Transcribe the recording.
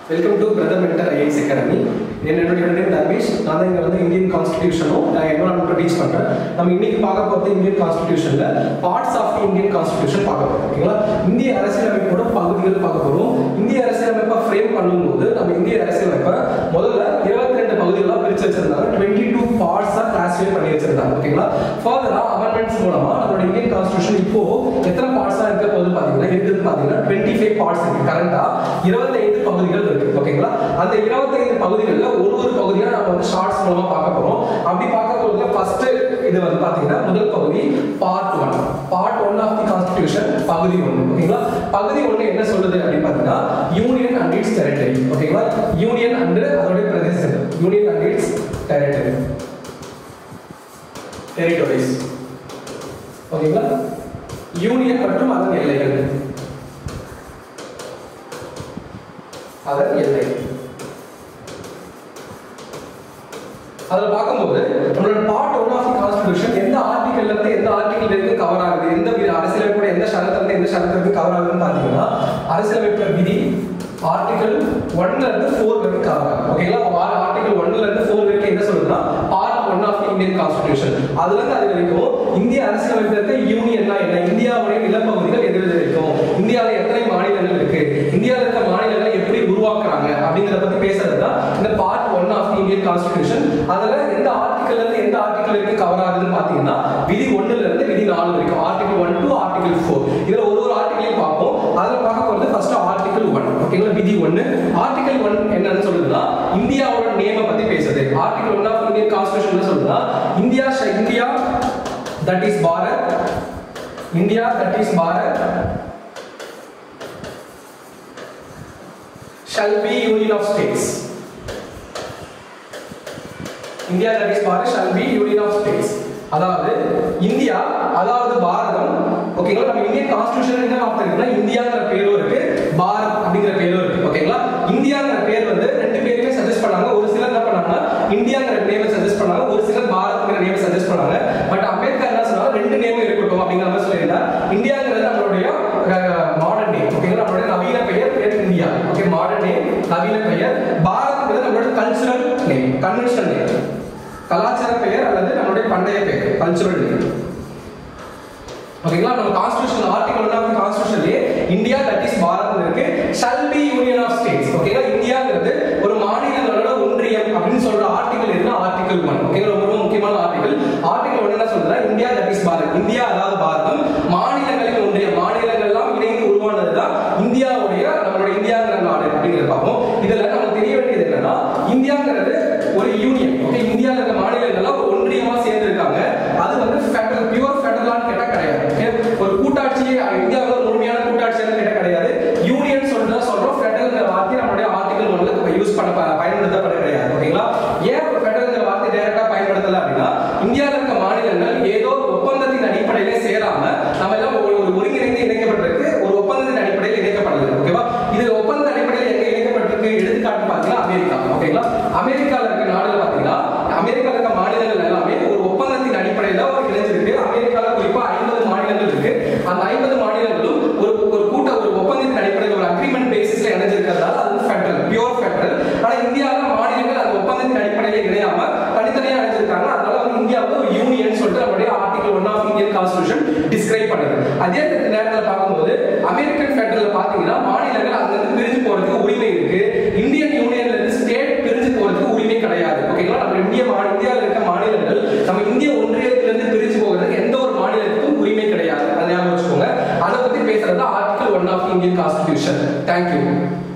welcome to brother mentor IAS academy என்னுடைய name Dharmesh நான் தான் இங்கே வந்து இந்தியன் கான்ஸ்டிடியூஷனும் என்வரான்மெண்ட் டீச் பண்ணுறேன் நம்ம இன்னைக்கு பார்க்க போகிறது இந்தியன் கான்ஸ்டிடியூஷனில் parts of the Indian constitution பார்க்க போகிறோம் ஓகேங்களா இந்திய அரசியலமைப்போட பகுதிகள் பார்க்க போகிறோம் இந்திய அரசியலமைப்பை ஃப்ரேம் பண்ணும்போது நம்ம இந்திய அரசியலமைப்பை முதல்ல இருபத்தி ரெண்டு பகுதிகளாக பிரித்து வச்சிருந்தாங்க டுவெண்ட்டி டூ பார்ட்ஸாக கிளாஸிஃபை பண்ணி வச்சிருந்தாங்க ஓகேங்களா ஃபர்தராக அமெண்ட்மெண்ட்ஸ் மூலமாக நம்மளோட இந்தியன் கான்ஸ்டியூஷன் இப்போ எத்தனை பார்ட்ஸாக இருக்க போது பார்த்தீங்கன்னா இருக்குதுன்னு பார்த்தீங்கன்னா டுவெண்ட்டி ஃபைவ் பார்ட்ஸ் இருக்கு கரண்டாக இருபத்தைந்து பகுதிகள் இருக்கு ஓகேங்களா அந்த இருபத்தைந்து பகுதிகளில் ஒரு ஒரு பகுதியாக நம்ம வந்து ஷார்ட்ஸ் மூலமாக பார்க்க போகிறோம் அப்படி பார்க்க போகிறதுல ஃபர்ஸ்ட் இது வந்து பார்த்தீங்கன்னா முதல் பகுதி part one part one of the constitution பகுதி ஒன்று ஓகேங்களா பகுதி ஒன்று என்ன சொல்லுது அப்படின்னு பார்த்தீங்கன்னா யூனியன் அண்ட் இட்ஸ் டெரிட்டரி ஓகேங்களா யூனியன் அண்ட் அதோடைய பிரதேசங்கள் union and its territory territories ஓகேங்களா யூனியன் மற்றும் அதன் எல்லைகள் அதன் எல்லை அதில் பார்க்கும்போது நம்மளோட part one of the constitution எந்த ஆர்டிகல்ல இருந்து எந்த ஆர்டிகல் வரைக்கும் கவர் ஆகுது எந்த வித அரசியலமைப்போட எந்த சட்டத்துல இருந்து எந்த சட்டத்துல இருந்து கவர் ஆகுதுன்னு பார்த்தீங்கன்னா அரசியலமைப்பு விதி ஆர்டிகல் ஒன்ல இருந்து ஃபோர் வரைக்கும் கவர் ஆகும் ஓகேங்களா ஆர்டிகல் ஒன்ல இருந்து ஃபோர் வரைக்கும் என்ன சொல்லுதுன்னா part one of Indian constitution அதுல இருந்து அது வரைக்கும் இந்திய அரசியலமைப்பு இருக்க யூனியன்னா என்ன இந்தியாவுடைய நிலப்பகுதிகள் எது எது இருக்கும் இந்தியாவில் எத்தனை மாநிலங்கள் இருக்கு இந்தியாவில் இருக்க மாநிலங்களை எப்படி உருவாக்குறாங்க அப்படிங்கிறத பத்தி பேசுறது தான் இந்த part one of Indian constitution அதுல எந்த ஆர்டிகல்ல இருந்து எந்த ஆர்டிகல் வரைக்கும் கவர் ஆகுதுன்னு பாத்தீங்கன்னா விதி ஒண்ணுல இருந்து விதி நாலு வரைக்கும் article one to article four இதுல ஒரு ஒரு ஆர்டிகலையும் பார்ப்போம் அதுல பார்க்க போறது ஃபர்ஸ்ட் ஆர்டிகல் ஒன் ஓகேங்களா விதி ஒன்னு ஆர்டிகல் ஒன் என்னன்னு சொல்லுதுன்னா இந்தியாவோட நேம பத்தி பேசுது article one of Indian constitution என்ன சொல்லுதுன்னா India India that is Bharat India that is Bharat shall be union of states India that is Bharat shall be union of states அதாவது இந்தியா அதாவது பாரதம் ஓகேங்களா நம்ம இந்தியன் கான்ஸ்டிடியூஷன் என்ன வார்த்தை இருக்குன்னா இந்தியாங்கிற பேரும் இருக்கு பாரத் அப்படிங்கிற பேரும் இருக்கு ஓகேங்களா இந்தியாங்கிற பேர் வந்து ரெண்டு பேருமே சஜஸ்ட் பண்ணாங்க ஒரு சிலர் என்ன பண்ணாங்கன்னா இந்தியாங்கிற நேம் சஜஸ்ட் பண்ணாங்க ஒரு சிலர் பாரத்ங்கிற நேம் சஜஸ்ட் பண்ணாங்க பட் அம்பேத்கர் என்ன சொன்னாங்க ரெண்டு நேம் இருக்கட்டும் அப்படிங்கிற மாதிரி சொல்லியிருந்தார் இந்தியாங்கிறது நம்மளுடைய மாடர்ன் நேம் ஓகேங்களா நம்மளுடைய நவீன பெயர் பேர் இந்தியா ஓகே மாடர்ன் நேம் நவீன பெயர் பாரத்ங்கிறது நம்மளோட கல்ச்சுரல் நேம் கன்வென்ஷனல் நேம் கலாச்சார பெயர் அல்லது நம்மளுடைய பண்டைய பெயர் கல்ச்சுரல் நேம் ஓகேங்களா நம்ம கான்ஸ்டிடியூஷன் ஆர்டிகல் ஒன் ஆஃப் கான்ஸ்டிடியூஷன்லயே இந்தியா தட் இஸ் பாரத் இருக்கு shall be union of states ஓகேங்களா இந்தியாங்கிறது ஒரு மாநிலங்களோட ஒன்றியம் அப்படின்னு சொல்ற ஆர்டிகல் என்ன ஆர்டிகல் ஒன் ஓகேங்களா ரொம்ப முக்கியமான ஆர்டிகல் ஆர்டிகல் ஒன் என்ன சொல்றதுன்னா India that is Bharat India அதாவது பாரதம் மாநிலங்களின் ஒன்றியம் மாநிலங்கள் எல்லாம் இணைந்து உருவானதுதான் இந்தியாவுடைய நம்மளோட இந்தியாங்கிற நாடு அப்படிங்கிறத பார்ப்போம் இதுல நமக்கு தெரிய வேண்டியது என்னன்னா இந்தியாங்கிறது ஒரு யூனியன் ஓகே இந்தியாவில் இருக்க மாநிலங்கள்லாம் ஒரு ஒன்றியமா சேர்ந்து இருக்காங்க அது வந்து ஃபெடரல் பியூர் ஃபெடரலான்னு கேட்டா கிடையாது ஓகே ஒரு கூட்டாட்சி இந்தியாவில் ஒரு முழுமையான கூட்டாட்சியான்னு கேட்டா கிடையாது யூனியன் சொல்றதா சொல்றோம் ஃபெடரல்ங்கிற வார்த்தை நம்மளுடைய ஆர்டிகல் ஒன்ல யூஸ் பண்ண பயன்படுத்தப்பட கிடையாது ஓகேங்களா ஏன் ஃபெடரல்ங்கிற வார்த்தை டைரக்டா பயன்படுத்தல அப்படின்னா இந்தியாவில் இருக்க மாநிலங்கள் ஏதோ ஒரு ஒப்பந்தத்தின் அடிப்படையில சேராம நம்ம எல்லாம் ஒரு ஒரு ஒருங்கிணைந்து இணைக்கப்பட்டிருக்கு ஒரு ஒப்பந்தத்தின் அடிப்படையில் இணைக்கப்படல ஓகேவா இது ஒப்பந்த அடிப்படையில் எங்க இணைக்கப்பட்டிருக்கு எடுத்துக்காட்டு பாத்தீங்கன்னா அமெரிக்கா ஓகேங்களா அமெரிக்கால இருக்க நாடுல பாத்தீங்கன்னா அமெரிக்கால இருக்க மாநிலங்கள் எல்லாமே ஒரு ஒப்பந்தத்தின் அடிப்படையில ஒரு இணைஞ்சிருக்கு அமெரிக்கால குறிப்பா ஐம்பது மாநிலங்கள் இருக்கு அந்த ஐம்பது மாநிலங்களும் ஒரு ஒரு கூட்ட ஒரு ஒப்பந்தத்தின் அடிப்படையில் ஒரு அக்ரிமெண்ட் பேசிஸ்ல இணைஞ்சிருக்கிறதால அது ஃபெடரல் பியூர் ஃபெடரல் ஆனா இந்தியாவில் மாநிலங்கள் அந்த ஒப்பந்தத்தின் அடிப்படையில் இணையாம தனித்தனியா இணைஞ்சிருக்காங்க அதனால வந்து இந்தியாவில் ஒரு யூனியன் சொல்லிட்டு நம்மளுடைய article one of Indian constitution describe பண்ணுது அதே நேரத்தில் பார்க்கும்போது அமெரிக்கன் ஃபெடரல் பாத்தீங்கன்னா மாநிலங்கள் அங்கிருந்து பிரிஞ்சு போறதுக்கு உரிமை இருக்கு இந்தியன் யூனியன்ல இருந்து ஸ்டேட் பிரிஞ்சு போறதுக்கு உரிமை கிடையாது ஓகேங்களா நம்ம இந்திய இந்தியாவில் இருக்க மாநிலங்கள் நம்ம இந்திய ஒன்றியத்திலிருந்து பிரிஞ்சு போகிறதுக்கு எந்த ஒரு மாநிலத்துக்கும் உரிமை கிடையாது அதை ஞாபகம் வச்சுக்கோங்க அதை பத்தி பேசுறது article one of Indian constitution thank you